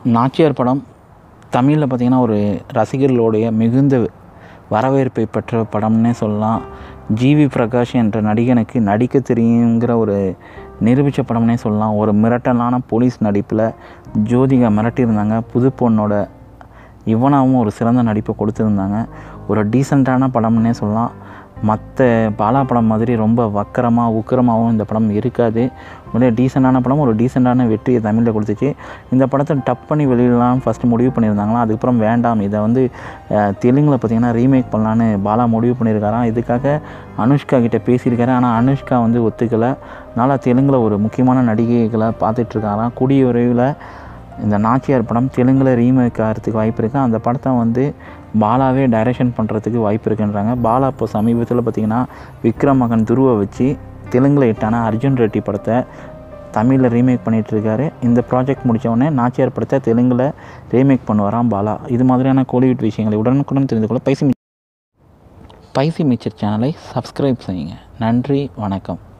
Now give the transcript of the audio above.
நாச்சியார் படம் தமிழில் பார்த்திங்கன்னா ஒரு ரசிகர்களுடைய மிகுந்த வரவேற்பை பெற்ற படம்னே சொல்லலாம் ஜிவி பிரகாஷ் என்ற நடிகனுக்கு நடிக்க தெரியுங்கிற ஒரு நிரூபித்த படம்னே சொல்லலாம் ஒரு மிரட்டலான போலீஸ் நடிப்பில் ஜோதிகா மிரட்டியிருந்தாங்க புது பொண்ணோட இவனாவும் ஒரு சிறந்த நடிப்பை கொடுத்துருந்தாங்க ஒரு டீசெண்டான படம்னே சொல்லலாம் மற்ற பாலா படம் மாதிரி ரொம்ப வக்கரமாக உக்கிரமாகவும் இந்த படம் இருக்காது ஒரு டீசெண்டான படம் ஒரு டீசெண்டான வெற்றியை தமிழில் கொடுத்துச்சு இந்த படத்தை டப் பண்ணி வெளியிடலாம் ஃபஸ்ட்டு முடிவு பண்ணியிருந்தாங்களாம் அதுக்கப்புறம் வேண்டாம் இதை வந்து அஹ், தெலுங்கில் பார்த்தீங்கன்னா ரீமேக் பண்ணலான்னு பாலா முடிவு பண்ணியிருக்காராம் இதுக்காக அனுஷ்கா கிட்ட பேசியிருக்காரு ஆனால் அனுஷ்கா வந்து ஒத்துக்கலை அதனால் தெலுங்கில் ஒரு முக்கியமான நடிகைகளை பார்த்துட்ருக்காராம் கூடிய விரைவில் இந்த நாச்சியார் படம் தெலுங்கில் ரீமேக் ஆகிறதுக்கு வாய்ப்பு இருக்குது அந்த படத்தை வந்து பாலாவே டைரக்ஷன் பண்ணுறதுக்கு வாய்ப்பு இருக்குன்றாங்க பாலா இப்போ சமீபத்தில் பார்த்திங்கன்னா விக்ரம் மகன் துருவை வச்சு தெலுங்கில் ஹிட்டான அர்ஜுன் ரெட்டி படத்தை தமிழில் ரீமேக் பண்ணிகிட்டு இருக்காரு இந்த ப்ராஜெக்ட் முடிச்ச உடனே நாச்சியார் படத்தை தெலுங்கில் ரீமேக் பண்ணுவாராம் பாலா இது மாதிரியான கோலிவுட் விஷயங்களை உடனுக்குடன் தெரிந்து கொள்ள பைசி மி- பைசி மிச்சர் சேனலை சப்ஸ்கிரைப் செய்யுங்க நன்றி வணக்கம்